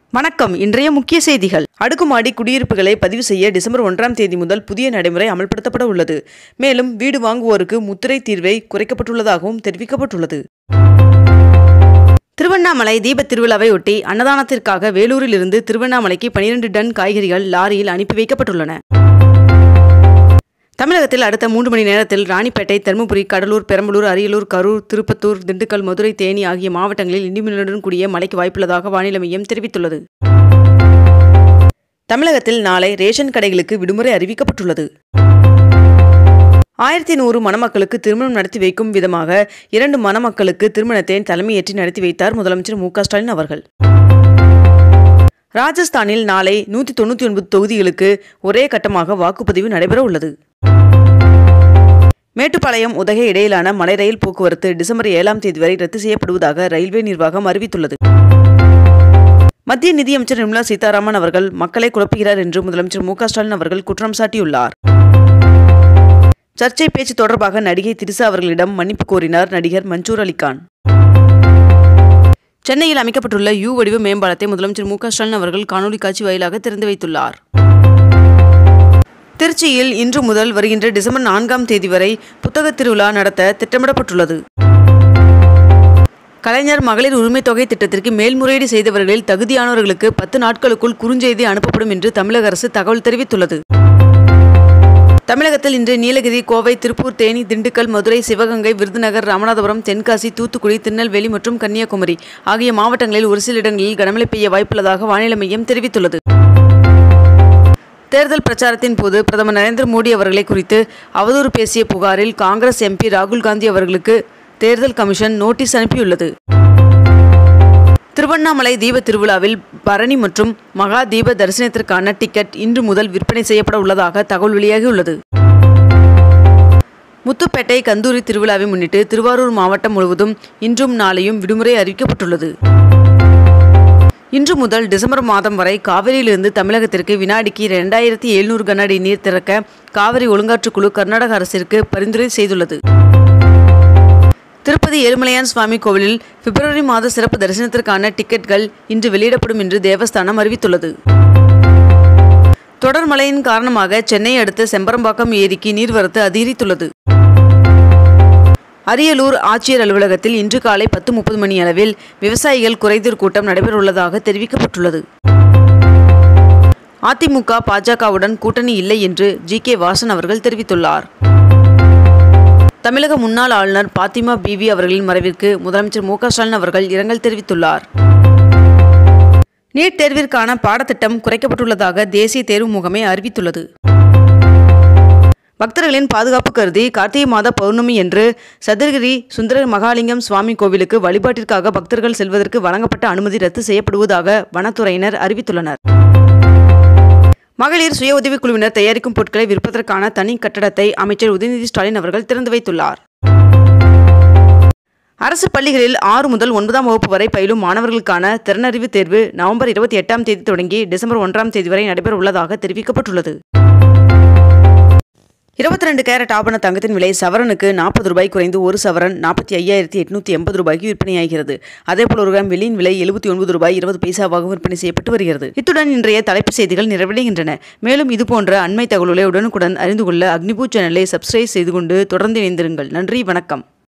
வணக்கம் இன்றைய முக்கிய செய்திகள் அடுக்குமாடி குடியிருப்புகளை பதிவு செய்ய டிசம்பர் ஒன்றாம் தேதி முதல் புதிய நடைமுறை அமல்படுத்தப்பட உள்ளது மேலும் வீடு வாங்குவோருக்கு முத்திரை தீர்வை குறைக்கப்பட்டுள்ளதாகவும் தெரிவிக்கப்பட்டுள்ளது திருவண்ணாமலை தீபத் திருவிழாவை ஒட்டி அன்னதானத்திற்காக வேலூரில் இருந்து திருவண்ணாமலைக்கு 12 டன் காய்கறிகள் லாரியில் அனுப்பி வைக்கப்பட்டுள்ளன தமிழகத்தில் அடுத்த மூன்று மணி நேரத்தில் ராணிப்பேட்டை தருமபுரி கடலூர் பெரம்பலூர் அரியலூர் கரூர் திருப்பத்தூர் திண்டுக்கல் மதுரை தேனி ஆகிய மாவட்டங்களில் இடிமின்னலுடன் கூடிய மழைக்கு வாய்ப்புள்ளதாக வானிலை மையம் தெரிவித்துள்ளது தமிழகத்தில் நாளை ரேஷன் கடைகளுக்கு விடுமுறை அறிவிக்கப்பட்டுள்ளது ஆயிரத்தி நூறு மணமக்களுக்கு திருமணம் நடத்தி வைக்கும் விதமாக இரண்டு மணமக்களுக்கு திருமணத்தை தலைமையேற்றி நடத்தி வைத்தார் முதலமைச்சர் மு க ஸ்டாலின் அவர்கள் ராஜஸ்தானில் நாளை நூற்றி தொண்ணூற்றி ஒன்பது தொகுதிகளுக்கு ஒரே கட்டமாக வாக்குப்பதிவு நடைபெற உள்ளது மேட்டுப்பாளையம் உதகை இடையிலான மலை ரயில் போக்குவரத்து டிசம்பர் ஏழாம் தேதி வரை ரத்து செய்யப்படுவதாக ரயில்வே நிர்வாகம் அறிவித்துள்ளது மத்திய நிதியமைச்சர் நிர்மலா சீதாராமன் அவர்கள் மக்களை குழப்புகிறார் என்று முதலமைச்சர் மு க ஸ்டாலின் அவர்கள் குற்றம் சாட்டியுள்ளார் சர்ச்சை பேச்சு தொடர்பாக நடிகை திரிசா அவர்களிடம் மன்னிப்பு கோரினார் நடிகர் மன்சூர் அலிகான் சென்னையில் அமைக்கப்பட்டுள்ள யூ வடிவ மேம்பாலத்தை முதலமைச்சர் மு க ஸ்டாலின் அவர்கள் காணொலி காட்சி வாயிலாக திறந்து வைத்துள்ளார் திருச்சியில் இன்று முதல் வருகின்ற டிசம்பர் நான்காம் தேதி வரை புத்தக திருவிழா நடத்த திட்டமிடப்பட்டுள்ளது கலைஞர் மகளிர் உரிமைத் தொகை திட்டத்திற்கு மேல்முறையீடு செய்தவர்களில் தகுதியானவர்களுக்கு பத்து நாட்களுக்குள் குறுஞ்செய்தி அனுப்பப்படும் என்று தமிழக அரசு தகவல் தெரிவித்துள்ளது தமிழகத்தில் இன்று நீலகிரி கோவை திருப்பூர் தேனி திண்டுக்கல் மதுரை சிவகங்கை விருதுநகர் ராமநாதபுரம் தென்காசி தூத்துக்குடி திருநெல்வேலி மற்றும் கன்னியாகுமரி ஆகிய மாவட்டங்களில் ஒரு சில இடங்களில் கனமழை பெய்ய வாய்ப்புள்ளதாக வானிலை மையம் தெரிவித்துள்ளது தேர்தல் பிரச்சாரத்தின் போது பிரதமர் நரேந்திர மோடி அவர்களை குறித்து அவதூறு பேசிய புகாரில் காங்கிரஸ் எம்பி ராகுல் காந்தி அவர்களுக்கு தேர்தல் கமிஷன் நோட்டீஸ் அனுப்பியுள்ளது திருவண்ணாமலை தீப திருவிழாவில் பரணி மற்றும் மகா தீப தரிசனத்திற்கான டிக்கெட் இன்று முதல் விற்பனை செய்யப்பட உள்ளதாக தகவல் வெளியாகியுள்ளது முத்துப்பேட்டை கந்தூரி திருவிழாவை முன்னிட்டு திருவாரூர் மாவட்டம் முழுவதும் இன்றும் நாளையும் விடுமுறை அறிவிக்கப்பட்டுள்ளது இன்று முதல் டிசம்பர் மாதம் வரை காவிரியிலிருந்து தமிழகத்திற்கு வினாடிக்கு இரண்டாயிரத்தி எழுநூறு கனஅடி நீர் திறக்க காவிரி ஒழுங்காற்றுக்குழு கர்நாடக அரசிற்கு பரிந்துரை செய்துள்ளது திருப்பதி ஏழுமலையான் சுவாமி கோவிலில் பிப்ரவரி மாத சிறப்பு தரிசனத்திற்கான டிக்கெட்கள் இன்று வெளியிடப்படும் என்று தேவஸ்தானம் அறிவித்துள்ளது தொடர் மழையின் காரணமாக சென்னை அடுத்த செம்பரம்பாக்கம் ஏரிக்கு நீர்வரத்து அதிகரித்துள்ளது அரியலூர் ஆட்சியர் அலுவலகத்தில் இன்று காலை பத்து முப்பது மணி அளவில் விவசாயிகள் குறைதீர் கூட்டம் நடைபெறவுள்ளதாக தெரிவிக்கப்பட்டுள்ளது அதிமுக பாஜகவுடன் கூட்டணி இல்லை என்று ஜி கே வாசன் அவர்கள் தெரிவித்துள்ளார் தமிழக முன்னாள் ஆளுநர் பாத்திமா பிவி அவர்களின் மறைவிற்கு முதலமைச்சர் மு க ஸ்டாலின் அவர்கள் இரங்கல் தெரிவித்துள்ளார் நீட் தேர்விற்கான பாடத்திட்டம் குறைக்கப்பட்டுள்ளதாக தேசிய தேர்வு முகமை அறிவித்துள்ளது பக்தர்களின் பாதுகாப்பு கருதி கார்த்திகை மாத பௌர்ணமி என்று சதுரகிரி சுந்தர மகாலிங்கம் சுவாமி கோவிலுக்கு வழிபாட்டிற்காக பக்தர்கள் செல்வதற்கு வழங்கப்பட்ட அனுமதி ரத்து செய்யப்படுவதாக வனத்துறையினர் அறிவித்துள்ளனர் மகளிர் சுய உதவிக் குழுவினர் தயாரிக்கும் பொருட்களை விற்பதற்கான தனி கட்டடத்தை அமைச்சர் உதயநிதி ஸ்டாலின் அவர்கள் திறந்து வைத்துள்ளார் அரசு பள்ளிகளில் ஆறு முதல் ஒன்பதாம் வகுப்பு வரை பயிலும் மாணவர்களுக்கான திறனறிவு தேர்வு நவம்பர் இருபத்தி எட்டாம் தேதி தொடங்கி டிசம்பர் ஒன்றாம் தேதி வரை நடைபெற உள்ளதாக தெரிவிக்கப்பட்டுள்ளது இருபத்தி ரெண்டு கேரட் ஆபண தங்கத்தின் விலை சவரனுக்கு நாற்பது ரூபாய் குறைந்து ஒரு சவரன் நாற்பத்தி ஐயாயிரத்தி எட்நூற்றி எண்பது ரூபாய்க்கு விற்பனையாகிறது அதேபோல் ஒரு கிராம் வெள்ளியின் விலை எழுபத்தி ஒன்பது ரூபாய் இருபது பைசாவாக விற்பனை செய்யப்பட்டு வருகிறது இத்துடன் இன்றைய தலைப்புச் செய்திகள் நிறைவடைகின்றன மேலும் இதுபோன்ற அண்மை தகவல்களை உடனுக்குடன் அறிந்து கொள்ள அக்னிபூ சேனலை சப்ஸ்கிரைப் செய்து கொண்டு தொடர்ந்து இணைந்திருங்கள் நன்றி வணக்கம்